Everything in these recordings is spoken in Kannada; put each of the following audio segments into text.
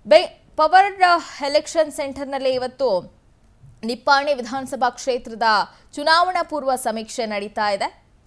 ಬೆ ಪವರ್ ಎಲೆಕ್ಷನ್ ಸೆಂಟರ್ನಲ್ಲಿ ಇವತ್ತು ನಿಪ್ಪಾಣಿ ವಿಧಾನಸಭಾ ಕ್ಷೇತ್ರದ ಚುನಾವಣಾ ಪೂರ್ವ ಸಮೀಕ್ಷೆ ನಡೀತಾ ಇದೆ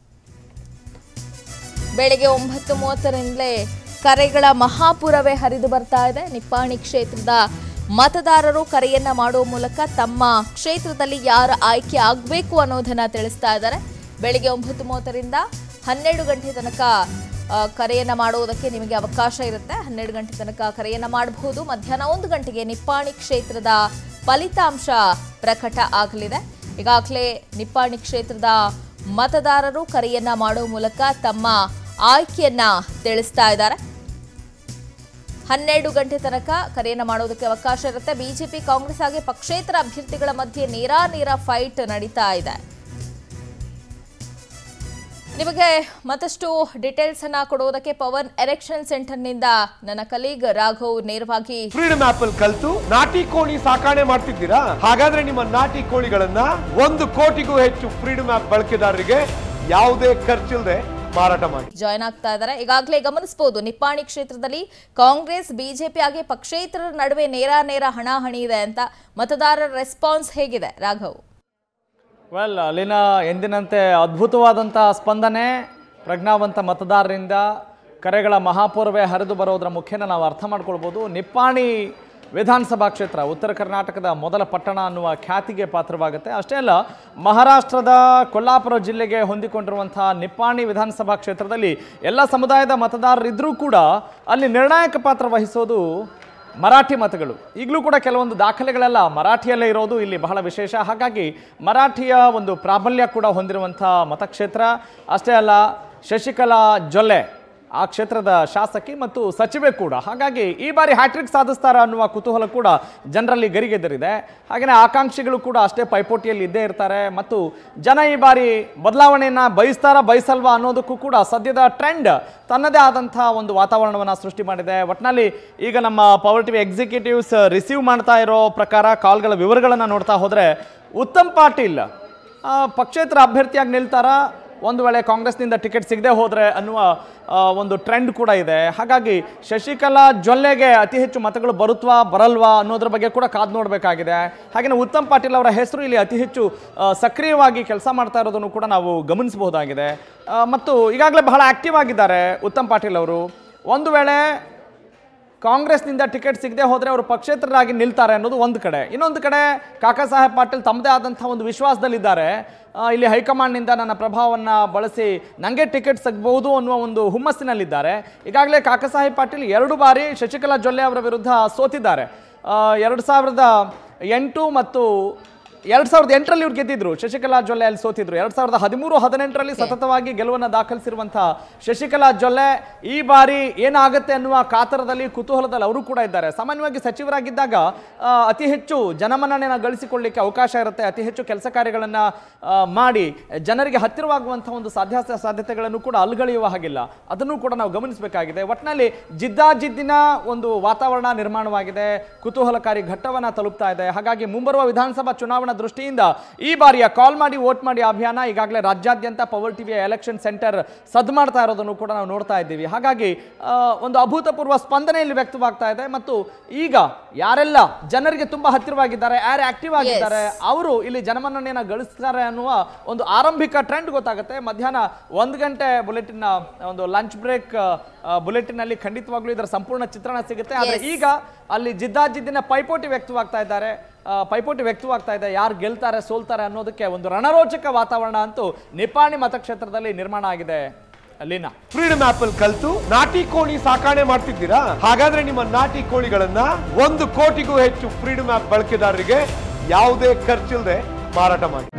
ಬೆಳಗ್ಗೆ ಒಂಬತ್ತು ಮೂವತ್ತರಿಂದಲೇ ಕರೆಗಳ ಮಹಾಪುರವೇ ಹರಿದು ಬರ್ತಾ ಇದೆ ನಿಪ್ಪಾಣಿ ಕ್ಷೇತ್ರದ ಮತದಾರರು ಕರೆಯನ್ನ ಮಾಡುವ ಮೂಲಕ ತಮ್ಮ ಕ್ಷೇತ್ರದಲ್ಲಿ ಯಾರ ಆಯ್ಕೆ ಆಗಬೇಕು ಅನ್ನೋದನ್ನ ತಿಳಿಸ್ತಾ ಇದ್ದಾರೆ ಬೆಳಿಗ್ಗೆ ಒಂಬತ್ತು ಮೂವತ್ತರಿಂದ ಹನ್ನೆರಡು ಗಂಟೆ ತನಕ ಆ, ಕರೆಯನ್ನ ಮಾಡುವುದಕ್ಕೆ ನಿಮಗೆ ಅವಕಾಶ ಇರುತ್ತೆ ಹನ್ನೆರಡು ಗಂಟೆ ತನಕ ಕರೆಯನ್ನ ಮಾಡಬಹುದು ಮಧ್ಯಾಹ್ನ ಒಂದು ಗಂಟೆಗೆ ನಿಪ್ಪಾಣಿ ಕ್ಷೇತ್ರದ ಫಲಿತಾಂಶ ಪ್ರಕಟ ಆಗಲಿದೆ ಈಗಾಗಲೇ ನಿಪ್ಪಾಣಿ ಕ್ಷೇತ್ರದ ಮತದಾರರು ಕರೆಯನ್ನ ಮಾಡುವ ಮೂಲಕ ತಮ್ಮ ಆಯ್ಕೆಯನ್ನ ತಿಳಿಸ್ತಾ ಇದ್ದಾರೆ ಹನ್ನೆರಡು ಗಂಟೆ ತನಕ ಕರೆಯನ್ನ ಮಾಡೋದಕ್ಕೆ ಅವಕಾಶ ಇರುತ್ತೆ ಬಿಜೆಪಿ ಕಾಂಗ್ರೆಸ್ ಹಾಗೆ ಪಕ್ಷೇತರ ಅಭ್ಯರ್ಥಿಗಳ ಮಧ್ಯೆ ನೇರ ಫೈಟ್ ನಡೀತಾ ಇದೆ ನಿಮಗೆ ಮತ್ತಷ್ಟು ಡೀಟೇಲ್ಸ್ ಅನ್ನ ಕೊಡುವುದಕ್ಕೆ ಪವನ್ ಎಲೆಕ್ಷನ್ ಸೆಂಟರ್ನಿಂದ ನನ್ನ ಕಲೀಗ್ ರಾಘವ್ ನೇರವಾಗಿ ಫ್ರೀಡಮ್ ಆಪ್ ಅಲ್ಲಿ ಕಲ್ತು ನಾಟಿ ಕೋಳಿ ಸಾಕಾಣೆ ಮಾಡ್ತಿದ್ದೀರಾ ಹಾಗಾದ್ರೆ ನಿಮ್ಮ ನಾಟಿ ಕೋಳಿಗಳನ್ನ ಒಂದು ಕೋಟಿಗೂ ಹೆಚ್ಚು ಫ್ರೀಡಮ್ ಆಪ್ ಬಳಕೆದಾರರಿಗೆ ಯಾವುದೇ ಖರ್ಚಿಲ್ಲದೆ ಮಾರಾಟ ಮಾಡಿ ಜಾಯ್ನ್ ಆಗ್ತಾ ಇದ್ದಾರೆ ಈಗಾಗಲೇ ಗಮನಿಸಬಹುದು ನಿಪ್ಪಾಣಿ ಕ್ಷೇತ್ರದಲ್ಲಿ ಕಾಂಗ್ರೆಸ್ ಬಿಜೆಪಿ ಹಾಗೆ ಪಕ್ಷೇತರರ ನಡುವೆ ನೇರ ನೇರ ಹಣಾಹಣಿ ಇದೆ ಅಂತ ಮತದಾರರ ರೆಸ್ಪಾನ್ಸ್ ಹೇಗಿದೆ ರಾಘವ್ ವೆಲ್ ಅಲ್ಲಿನ ಎಂದಿನಂತೆ ಅದ್ಭುತವಾದಂಥ ಸ್ಪಂದನೆ ಪ್ರಜ್ಞಾವಂತ ಮತದಾರರಿಂದ ಕರೆಗಳ ಮಹಾಪೂರ್ವೇ ಹರಿದು ಬರೋದರ ಮುಖೇನ ನಾವು ಅರ್ಥ ಮಾಡ್ಕೊಳ್ಬೋದು ನಿಪ್ಪಾಣಿ ವಿಧಾನಸಭಾ ಕ್ಷೇತ್ರ ಉತ್ತರ ಕರ್ನಾಟಕದ ಮೊದಲ ಪಟ್ಟಣ ಅನ್ನುವ ಖ್ಯಾತಿಗೆ ಪಾತ್ರವಾಗುತ್ತೆ ಅಷ್ಟೇ ಅಲ್ಲ ಮಹಾರಾಷ್ಟ್ರದ ಕೊಲ್ಲಾಪುರ ಜಿಲ್ಲೆಗೆ ಹೊಂದಿಕೊಂಡಿರುವಂಥ ನಿಪ್ಪಾಣಿ ವಿಧಾನಸಭಾ ಕ್ಷೇತ್ರದಲ್ಲಿ ಎಲ್ಲ ಸಮುದಾಯದ ಮತದಾರರಿದ್ದರೂ ಕೂಡ ಅಲ್ಲಿ ನಿರ್ಣಾಯಕ ಪಾತ್ರ ವಹಿಸೋದು ಮರಾಠಿ ಮತಗಳು ಈಗಲೂ ಕೂಡ ಕೆಲವೊಂದು ದಾಖಲೆಗಳೆಲ್ಲ ಮರಾಠಿಯಲ್ಲೇ ಇರೋದು ಇಲ್ಲಿ ಬಹಳ ವಿಶೇಷ ಹಾಗಾಗಿ ಮರಾಠಿಯ ಒಂದು ಪ್ರಾಬಲ್ಯ ಕೂಡ ಹೊಂದಿರುವಂಥ ಮತಕ್ಷೇತ್ರ ಅಷ್ಟೇ ಅಲ್ಲ ಶಶಿಕಲಾ ಜೊಲ್ಲೆ ಆ ಕ್ಷೇತ್ರದ ಶಾಸಕಿ ಮತ್ತು ಸಚಿವೆ ಕೂಡ ಹಾಗಾಗಿ ಈ ಬಾರಿ ಹ್ಯಾಟ್ರಿಕ್ ಸಾಧಿಸ್ತಾರ ಅನ್ನುವ ಕುತೂಹಲ ಕೂಡ ಜನರಲ್ಲಿ ಗರಿಗೆದರಿದೆ ಹಾಗೆಯೇ ಆಕಾಂಕ್ಷಿಗಳು ಕೂಡ ಅಷ್ಟೇ ಪೈಪೋಟಿಯಲ್ಲಿ ಇದ್ದೇ ಇರ್ತಾರೆ ಮತ್ತು ಜನ ಈ ಬಾರಿ ಬದಲಾವಣೆಯನ್ನು ಬಯಸ್ತಾರ ಬಯಸಲ್ವಾ ಅನ್ನೋದಕ್ಕೂ ಕೂಡ ಸದ್ಯದ ಟ್ರೆಂಡ್ ತನ್ನದೇ ಆದಂಥ ಒಂದು ವಾತಾವರಣವನ್ನು ಸೃಷ್ಟಿ ಮಾಡಿದೆ ಒಟ್ಟಿನಲ್ಲಿ ಈಗ ನಮ್ಮ ಪವರ್ ಟಿವಿ ಎಕ್ಸಿಕ್ಯೂಟಿವ್ಸ್ ರಿಸೀವ್ ಮಾಡ್ತಾ ಇರೋ ಪ್ರಕಾರ ಕಾಲ್ಗಳ ವಿವರಗಳನ್ನು ನೋಡ್ತಾ ಹೋದರೆ ಉತ್ತಮ್ ಪಾಟೀಲ್ ಆ, ಪಕ್ಷೇತರ ಅಭ್ಯರ್ಥಿಯಾಗಿ ನಿಲ್ತಾರ ಒಂದು ವೇಳೆ ಕಾಂಗ್ರೆಸ್ನಿಂದ ಟಿಕೆಟ್ ಸಿಗದೆ ಹೋದರೆ ಅನ್ನುವ ಆ, ಒಂದು ಟ್ರೆಂಡ್ ಕೂಡ ಇದೆ ಹಾಗಾಗಿ ಶಶಿಕಲಾ ಜೊಲ್ಲೆಗೆ ಅತಿ ಹೆಚ್ಚು ಮತಗಳು ಬರುತ್ವಾ ಬರಲ್ವಾ ಅನ್ನೋದ್ರ ಬಗ್ಗೆ ಕೂಡ ಕಾದು ನೋಡಬೇಕಾಗಿದೆ ಹಾಗೆಯೇ ಉತ್ತಮ್ ಪಾಟೀಲ್ ಅವರ ಹೆಸರು ಇಲ್ಲಿ ಅತಿ ಹೆಚ್ಚು ಆ, ಸಕ್ರಿಯವಾಗಿ ಕೆಲಸ ಮಾಡ್ತಾ ಇರೋದನ್ನು ಕೂಡ ನಾವು ಗಮನಿಸಬಹುದಾಗಿದೆ ಆ, ಮತ್ತು ಈಗಾಗಲೇ ಬಹಳ ಆಕ್ಟಿವ್ ಆಗಿದ್ದಾರೆ ಉತ್ತಮ್ ಪಾಟೀಲ್ ಅವರು ಒಂದು ವೇಳೆ ಕಾಂಗ್ರೆಸ್ನಿಂದ ಟಿಕೆಟ್ ಸಿಗದೆ ಹೋದರೆ ಅವರು ಪಕ್ಷೇತರರಾಗಿ ನಿಲ್ತಾರೆ ಅನ್ನೋದು ಒಂದು ಕಡೆ ಇನ್ನೊಂದು ಕಡೆ ಕಾಕಾ ಸಾಹೇಬ್ ಪಾಟೀಲ್ ತಮ್ಮದೇ ಆದಂಥ ಒಂದು ವಿಶ್ವಾಸದಲ್ಲಿದ್ದಾರೆ ಆ, ಇಲ್ಲಿ ಹೈಕಮಾಂಡ್ನಿಂದ ನನ್ನ ಪ್ರಭಾವವನ್ನು ಬಳಸಿ ನನಗೆ ಟಿಕೆಟ್ ಸಿಗಬಹುದು ಅನ್ನುವ ಒಂದು ಹುಮ್ಮಸ್ಸಿನಲ್ಲಿದ್ದಾರೆ ಈಗಾಗಲೇ ಕಾಕಾ ಸಾಹೇಬ್ ಪಾಟೀಲ್ ಎರಡು ಬಾರಿ ಶಶಿಕಲಾ ಜೊಲ್ಲೆ ಅವರ ವಿರುದ್ಧ ಸೋತಿದ್ದಾರೆ ಆ, ಎರಡು ಸಾವಿರದ ಎಂಟು ಮತ್ತು ಎರಡು ಸಾವಿರದ ಎಂಟರಲ್ಲಿ ಇವ್ರು ಗೆದ್ದಿದ್ರು ಶಶಿಕಲಾ ಜೊಲ್ಲೆ ಅಲ್ಲಿ ಸೋತಿದ್ರು ಎರಡು ಸಾವಿರದ ಹದಿಮೂರು ಹದಿನೆಂಟರಲ್ಲಿ ಸತತವಾಗಿ ಗೆಲುವನ್ನು ದಾಖಲಿಸಿರುವಂಥ ಶಶಿಕಲಾ ಜೊಲ್ಲೆ ಈ ಬಾರಿ ಏನಾಗುತ್ತೆ ಅನ್ನುವ ಕಾತರದಲ್ಲಿ ಕುತೂಹಲದಲ್ಲಿ ಅವರು ಕೂಡ ಇದ್ದಾರೆ ಸಾಮಾನ್ಯವಾಗಿ ಸಚಿವರಾಗಿದ್ದಾಗ ಆ, ಅತಿ ಹೆಚ್ಚು ಜನಮನ್ನಣೆಯನ್ನು ಗಳಿಸಿಕೊಳ್ಳಿಕ್ಕೆ ಅವಕಾಶ ಇರುತ್ತೆ ಅತಿ ಹೆಚ್ಚು ಕೆಲಸ ಕಾರ್ಯಗಳನ್ನು ಮಾಡಿ ಜನರಿಗೆ ಹತ್ತಿರವಾಗುವಂಥ ಒಂದು ಸಾಧ್ಯ ಸಾಧ್ಯತೆಗಳನ್ನು ಕೂಡ ಅಲ್ಗಳೆಯುವ ಹಾಗಿಲ್ಲ ಅದನ್ನು ಕೂಡ ನಾವು ಗಮನಿಸಬೇಕಾಗಿದೆ ಒಟ್ಟಿನಲ್ಲಿ ಜಿದ್ದಾಜಿದ್ದಿನ ಒಂದು ವಾತಾವರಣ ನಿರ್ಮಾಣವಾಗಿದೆ ಕುತೂಹಲಕಾರಿ ಘಟ್ಟವನ್ನು ತಲುಪ್ತಾ ಇದೆ ಹಾಗಾಗಿ ಮುಂಬರುವ ವಿಧಾನಸಭಾ ಚುನಾವಣಾ ದೃಷ್ಟಿಯಿಂದ ಈ ಬಾರಿಯ ಕಾಲ್ ಮಾಡಿ ವೋಟ್ ಮಾಡಿ ಅಭಿಯಾನ ಈಗಾಗಲೇ ರಾಜ್ಯಾದ್ಯಂತ ಪವರ್ ಟಿವಿಯ ಎಲೆಕ್ಷನ್ ಸೆಂಟರ್ ಸದ್ದು ಮಾಡ್ತಾ ಇರೋದನ್ನು ಕೂಡ ನಾವು ನೋಡ್ತಾ ಇದ್ದೀವಿ ಹಾಗಾಗಿ ಆ, ಒಂದು ಅಭೂತಪೂರ್ವ ಸ್ಪಂದನೆ ಇಲ್ಲಿ ವ್ಯಕ್ತವಾಗ್ತಾ ಇದೆ ಮತ್ತು ಈಗ ಯಾರೆಲ್ಲ ಜನರಿಗೆ ತುಂಬಾ ಹತ್ತಿರವಾಗಿದ್ದಾರೆ ಯಾರು ಆಕ್ಟಿವ್ ಆಗಿದ್ದಾರೆ ಅವರು ಇಲ್ಲಿ ಜನಮನ್ನಣೆಯನ್ನು ಗಳಿಸ್ತಾರೆ ಅನ್ನುವ ಒಂದು ಆರಂಭಿಕ ಟ್ರೆಂಡ್ ಗೊತ್ತಾಗುತ್ತೆ ಮಧ್ಯಾಹ್ನ ಒಂದು ಗಂಟೆ ಬುಲೆಟಿನ್ ಒಂದು ಲಂಚ್ ಬ್ರೇಕ್ ಬುಲೆಟಿನ್ ಅಲ್ಲಿ ಖಂಡಿತವಾಗ್ಲೂ ಇದರ ಸಂಪೂರ್ಣ ಚಿತ್ರಣ ಸಿಗುತ್ತೆ ಆದ್ರೆ Yes. ಈಗ ಅಲ್ಲಿ ಜಿದ್ದಾಜಿದ್ದಿನ ಪೈಪೋಟಿ ವ್ಯಕ್ತವಾಗ್ತಾ ಇದ್ದಾರೆ ಆ, ಪೈಪೋಟಿ ವ್ಯಕ್ತವಾಗ್ತಾ ಇದೆ ಯಾರು ಗೆಲ್ತಾರೆ ಸೋಲ್ತಾರೆ ಅನ್ನೋದಕ್ಕೆ ಒಂದು ರಣರೋಚಕ ವಾತಾವರಣ ಅಂತೂ ನಿಪ್ಪಾಣಿ ಮತಕ್ಷೇತ್ರದಲ್ಲಿ ನಿರ್ಮಾಣ ಆಗಿದೆ ಲೀನಾ ಫ್ರೀಡಮ್ ಆಪ್ ಅಲ್ಲಿ ಕಲ್ತು ನಾಟಿ ಕೋಳಿ ಸಾಕಾಣೆ ಮಾಡ್ತಿದ್ದೀರಾ ಹಾಗಾದ್ರೆ ನಿಮ್ಮ ನಾಟಿ ಕೋಳಿಗಳನ್ನ ಒಂದು ಕೋಟಿಗೂ ಹೆಚ್ಚು ಫ್ರೀಡಮ್ ಆಪ್ ಬಳಕೆದಾರರಿಗೆ ಯಾವುದೇ ಖರ್ಚಿಲ್ಲದೆ ಮಾರಾಟ ಮಾಡಿ